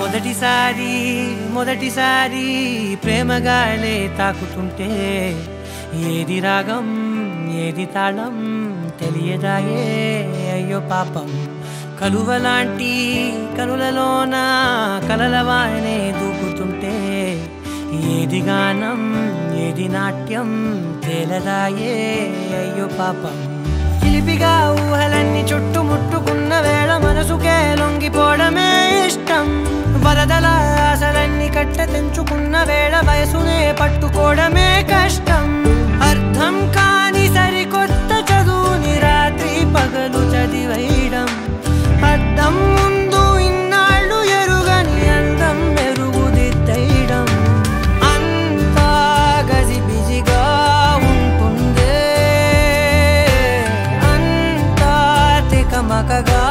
మొదటిసారి మొదటిసారి ప్రేమగాలే తాకుతుంటే ఏది రాగం ఏది తాళం తెలియదాయే అయ్యో పాపం కలువలాంటి కనులలోన కలలవానే దూకుతుంటే ఏది గానం ఏది నాట్యం తేలదాయే అయ్యో పాపం చిలిపిగా ఊహలన్నీ చుట్టుముట్టుకున్న వేళ మనసుకే లొంగిపోవడమే ఇష్టం వరదల ఆశలన్నీ కట్ట తెంచుకున్న వేళ వయసునే పట్టుకోవడమే కష్టం అర్థం కాని సరికొత్త చదువుని రాత్రి పగలు చదివేయడం అద్దం ముందు ఇన్నాళ్ళు ఎరుగని అందం మెరుగుదిద్దయడం అంతా గజిబిజిగా ఉంటుందే అంతా తికమకగా